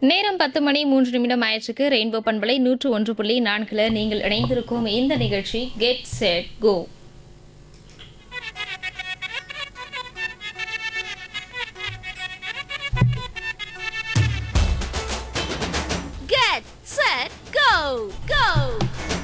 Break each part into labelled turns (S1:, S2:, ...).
S1: நேரம் பத்து மணி மூன்று நிமிடம் ஆயிடுச்சுக்கு ரெயின்போ பண்பலை நூற்று ஒன்று புள்ளி நான்குல நீங்கள் இணைந்திருக்கும் இந்த நிகழ்ச்சி get set go
S2: Get set go go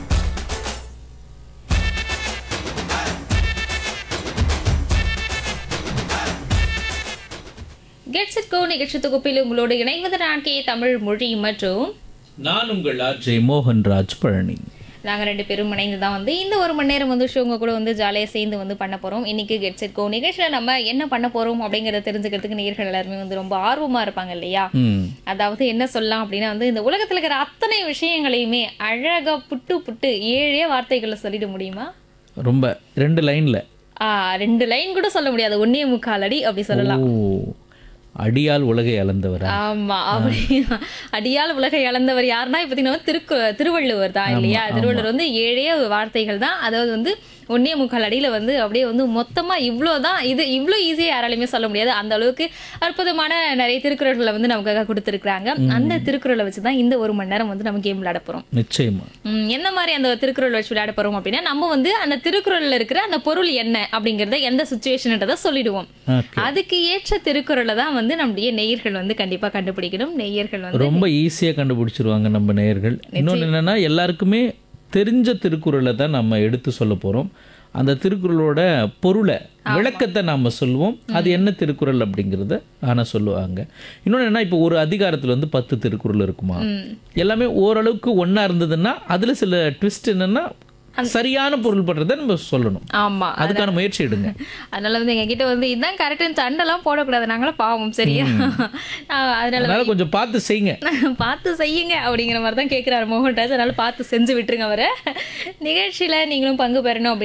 S1: get set go நிகழ்ச்சி தொகுப்பில் உங்களோடு இணைவது நான் கே தமிழ் மொழி மற்றும்
S3: நான் உங்கள் ஆர்ஜே மோகன்ராஜ் பழனி
S1: நாங்கள் ரெண்டு பேரும் இணைந்து தான் வந்து இந்த ஒரு மணி நேரம் வந்து ஷோ உங்க கூட வந்து ஜாலியாக சேர்ந்து வந்து பண்ண போகிறோம் இன்னைக்கு கெட் செட் கோ நிகழ்ச்சியில் நம்ம என்ன பண்ண போகிறோம் அப்படிங்கிறத தெரிஞ்சுக்கிறதுக்கு நேர்கள் எல்லாருமே வந்து ரொம்ப ஆர்வமாக இருப்பாங்க இல்லையா
S3: ம்
S1: அதாவது என்ன சொல்லலாம் அப்படின்னா வந்து இந்த உலகத்தில் இருக்கிற அத்தனை விஷயங்களையுமே அழகா புட்டு புட்டு ஏழே வார்த்தைகளை சொல்லிட முடியுமா
S3: ரொம்ப ரெண்டு லைன்ல
S1: ஆ ரெண்டு லைன் கூட சொல்ல முடியாது ஒன்னே முக்கால் அடி அப்படி சொல்லலாம்
S3: ஓ அடியால் உலகை அளந்தவரா
S1: ஆமா அப்படி அடியால் உலகை இழந்தவர் யாருன்னா இப்ப நம்ம திருக்கு திருவள்ளுவர் தான் இல்லையா திருவள்ளுவர் வந்து ஏழே வார்த்தைகள் தான் அதாவது வந்து ஒன்னே முக்கால் அடியில வந்து அப்படியே வந்து மொத்தமா இவ்வளவுதான் இது இவ்வளவு ஈஸியா யாராலையுமே சொல்ல முடியாது அந்த அளவுக்கு அற்புதமான நிறைய திருக்குறள்களை வந்து நமக்காக கொடுத்துருக்காங்க அந்த திருக்குறளை வச்சுதான் இந்த ஒரு மணி நேரம் வந்து நம்ம கேம் விளையாட போறோம்
S3: நிச்சயமா
S1: ம், என்ன மாதிரி அந்த திருக்குறள் வச்சு விளையாட போறோம் அப்படின்னா நம்ம வந்து அந்த திருக்குறள்ல இருக்கிற அந்த பொருள் என்ன அப்படிங்கறத எந்த சுச்சுவேஷன்ன்றதை சொல்லிடுவோம்
S3: ஓகே
S1: அதுக்கு ஏற்ற திருக்குறளை தான் வந்து நம்முடைய நேயர்கள் வந்து கண்டிப்பா கண்டுபிடிக்கணும் நேயர்கள் வந்து
S3: ரொம்ப ஈஸியா கண்டுபிடிச்சிருவாங்க நம்ம நேயர்கள் இன்னொன்று என்னன்னா எல்லாருக்குமே தெரிஞ்ச திருக்குறளை தான் நம்ம எடுத்து சொல்ல போறோம் அந்த திருக்குறளோட பொருளை விளக்கத்தை நாம சொல்லுவோம் அது என்ன திருக்குறள் அப்படிங்கிறத ஆனா சொல்லுவாங்க இன்னொன்று என்ன இப்போ ஒரு அதிகாரத்துல வந்து பத்து திருக்குறள் இருக்குமா எல்லாமே ஓரளவுக்கு ஒண்ணா இருந்ததுன்னா அதுல சில ட்விஸ்ட் என்னன்னா சரியான பொருள் படுறதை நம்ம சொல்லணும்
S1: ஆமா
S3: அதுக்கான முயற்சி எடுங்க
S1: அதனால வந்து எங்க கிட்ட வந்து இதான் கரெக்ட் சண்டெல்லாம் போடக்கூடாது நாங்களும் பாவம் சரியா ஆஹ் அதனால
S3: அதனால கொஞ்சம் பார்த்து செய்யுங்க
S1: பார்த்து செய்யுங்க அப்படிங்கிற மாதிரி தான் கேட்குறாரு மோகன்ராஜ் அதனால பார்த்து செஞ்சு விட்டுருங்க அவரை நிகழ்ச்சியில நீங்களும் பங்கு பெறணும் அப்படின்னு